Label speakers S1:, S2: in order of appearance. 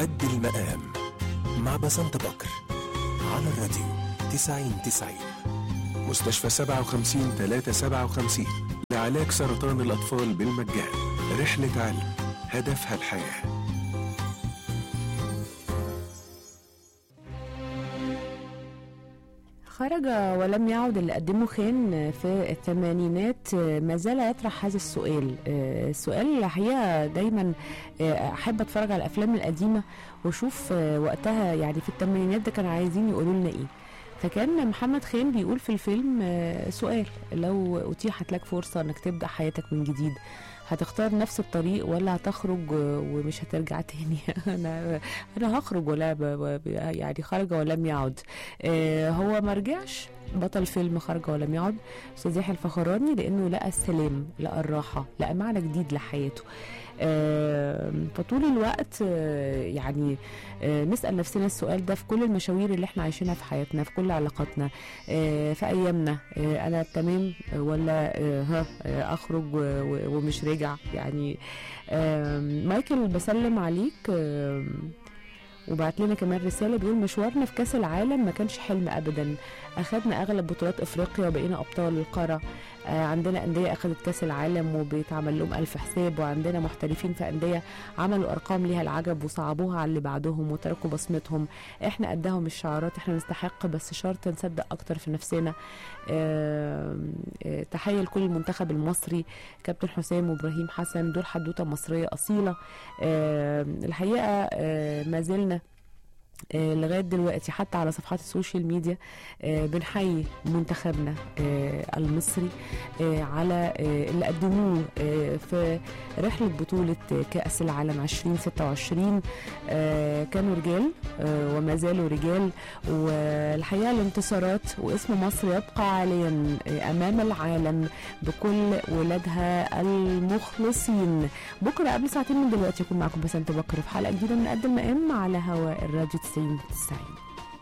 S1: قد المقام مع بسنت بكر على الراديو 90 90 مستشفى 57 357 لعلاج سرطان الأطفال بالمجان رحلة علم هدفها الحياه
S2: خرج ولم يعد اللي قدمه خان في الثمانينات ما زال يطرح هذا السؤال السؤال الحقيقه دايما احب اتفرج على الافلام القديمه واشوف وقتها يعني في الثمانينات ده كانوا عايزين يقولوا لنا ايه فكان محمد خان بيقول في الفيلم سؤال لو اتيحت لك فرصه انك تبدا حياتك من جديد هتختار نفس الطريق ولا هتخرج ومش هترجع تاني انا انا هخرج ولا ب... ب... يعني خرج ولم يعد آه هو ما رجعش بطل فيلم خرج ولم يعد استاذ يحيى الفخراني لانه لقى السلام لقى الراحه لقى معنى جديد لحياته آه فطول الوقت آه يعني آه نسال نفسنا السؤال ده في كل المشاوير اللي احنا عايشينها في حياتنا في كل علاقاتنا في ايامنا انا تمام ولا ها اخرج ومش راجع يعني مايكل بسلم عليك وبعت لنا كمان رساله بيقول مشوارنا في كاس العالم ما كانش حلم ابدا اخدنا اغلب بطولات افريقيا وبقينا ابطال القاره آه عندنا انديه اخذت كاس العالم وبيتعمل لهم الف حساب وعندنا محترفين في انديه عملوا ارقام ليها العجب وصعبوها على اللي بعدهم وتركوا بصمتهم احنا قدهم الشعارات احنا نستحق بس شرط نصدق اكتر في نفسنا آه آه تحيه لكل المنتخب المصري كابتن حسام وابراهيم حسن دول حدوته مصريه اصيله الحقيقه ما زلنا آه لغايه دلوقتي حتى على صفحات السوشيال ميديا آه بنحيي منتخبنا آه المصري على اللي قدموه في رحله بطوله كاس العالم 2026 كانوا رجال وما زالوا رجال والحقيقه الانتصارات واسم مصر يبقى عاليا امام العالم بكل ولادها المخلصين بكره قبل ساعتين من دلوقتي يكون معكم بسنت بكر في حلقه جديده من قد المقام على هواء الراديو 90 90